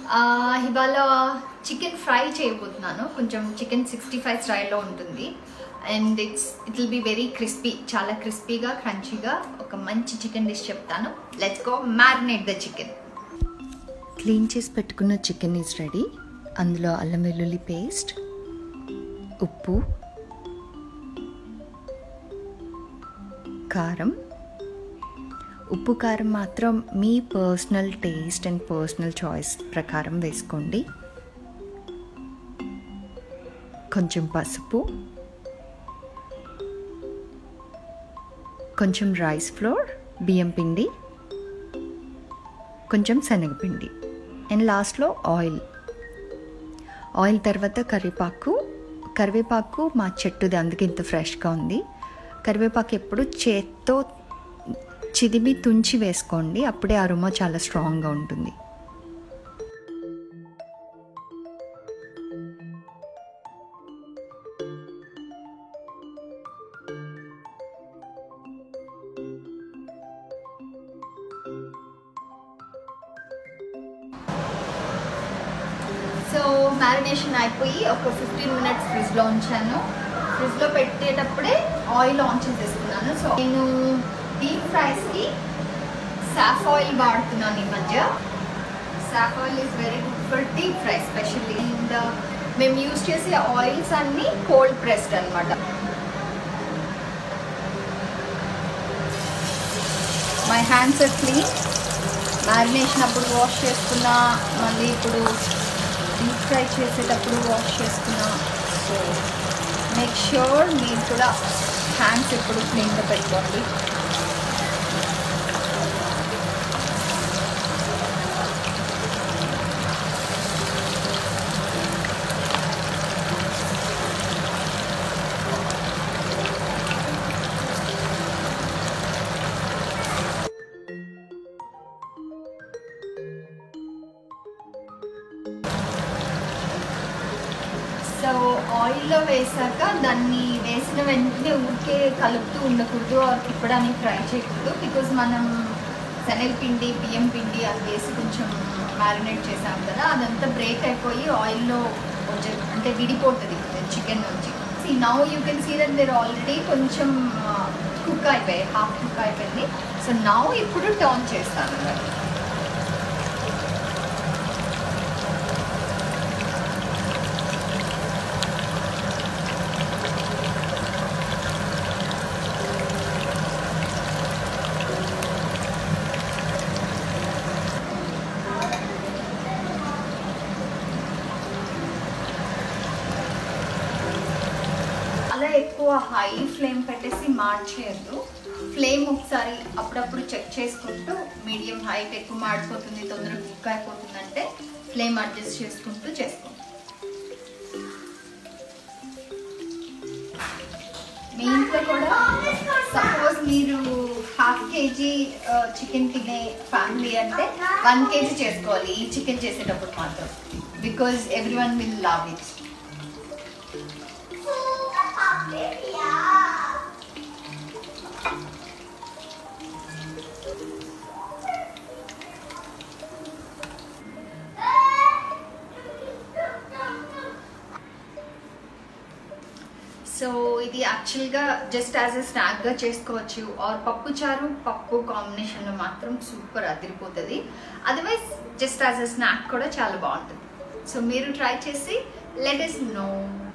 ఆ, ఇవాళ chicken fry చేయబోతున్నాను కొంచెం చికెన్ సిక్స్టీ ఫైవ్ స్టైల్లో ఉంటుంది and it's it will be very crispy చాలా క్రిస్పీగా క్రంచీగా ఒక మంచి చికెన్ డిష్ చెప్తాను let's go marinate the chicken clean చేసి పెట్టుకున్న చికెన్ ఈజ్ రెడీ అందులో అల్లం వెల్లుల్లి పేస్ట్ ఉప్పు కారం ఉప్పు కారం మాత్రం మీ personal taste and personal choice ప్రకారం వేసుకోండి కొంచెం పసుపు కొంచెం రైస్ ఫ్లోర్ బియ్యం పిండి కొంచెం శనగపిండి అండ్ లాస్ట్లో ఆయిల్ ఆయిల్ తర్వాత కరివేపాకు కరివేపాకు మా చెట్టుది అందుకే ఇంత ఫ్రెష్గా ఉంది కరివేపాకు ఎప్పుడు చేత్తో చిదిమి తుంచి వేసుకోండి అప్పుడే అరుమ చాలా స్ట్రాంగ్గా ఉంటుంది సో మ్యారినేషన్ అయిపోయి ఒక ఫిఫ్టీన్ మినిట్స్ ఫ్రిడ్జ్లో ఉంచాను ఫ్రిడ్జ్లో పెట్టేటప్పుడే ఆయిల్ ఆన్ చేసేసుకున్నాను సో నేను డీప్ ఫ్రైస్కి సాఫ్ ఆయిల్ వాడుతున్నాను ఈ మధ్య సాఫ్ oil is very good for deep fry specially and మేము యూజ్ చేసే ఆయిల్స్ అన్నీ కోల్డ్ ప్రెస్డ్ అనమాట my hands are clean marination అప్పుడు వాష్ చేసుకున్నా మళ్ళీ ఇప్పుడు డీప్ ఫ్రై చేసేటప్పుడు వాష్ చేసుకున్నా సో మేక్ ష్యూర్ మీరు కూడా హ్యాండ్స్ ఎప్పుడు క్లీన్గా పెట్టుకోండి సో ఆయిల్లో వేసాక దాన్ని వేసిన వెంటనే ఊరికే కలుపుతూ ఉండకూడదు ఆర్ తిప్పడానికి ట్రై చేయకూడదు బికాజ్ మనం శనగపిండి బియ్యం పిండి అది వేసి కొంచెం మ్యారినేట్ చేసాం కదా అదంతా బ్రేక్ అయిపోయి ఆయిల్లో కొంచెం అంటే విడిపోతుంది చికెన్ నుంచి see now you can see that మీరు ఆల్రెడీ కొంచెం కుక్ అయిపోయాయి హాఫ్ కుక్ అయిపోయింది సో నౌ ఇప్పుడు టర్న్ చేస్తాను మరి అలా ఎక్కువ హై ఫ్లేమ్ పెట్టేసి మార్చేయద్దు ఫ్లేమ్ ఒకసారి అప్పుడప్పుడు చెక్ చేసుకుంటూ మీడియం హైట్ ఎక్కువ మాడిపోతుంది తొందరగా కుక్ అయిపోతుంది అంటే ఫ్లేమ్ అడ్జస్ట్ చేసుకుంటూ చేసుకోండి మీ ఇంట్లో కూడా సపోజ్ మీరు హాఫ్ కేజీ చికెన్ తినే ఫ్యామిలీ అంటే వన్ కేజీ చేసుకోవాలి ఈ చికెన్ చేసేటప్పుడు మాత్రం because everyone will love it so ఇది యాక్చువల్గా జస్ట్ యాజ్ ఎ స్నాక్గా చేసుకోవచ్చు ఆర్ పప్పు చారు పప్పు కాంబినేషన్లో మాత్రం సూపర్ అదిరిపోతుంది otherwise just as a snack కూడా చాలా బాగుంటుంది సో మీరు ట్రై చేసి లెట్ ఇస్ నో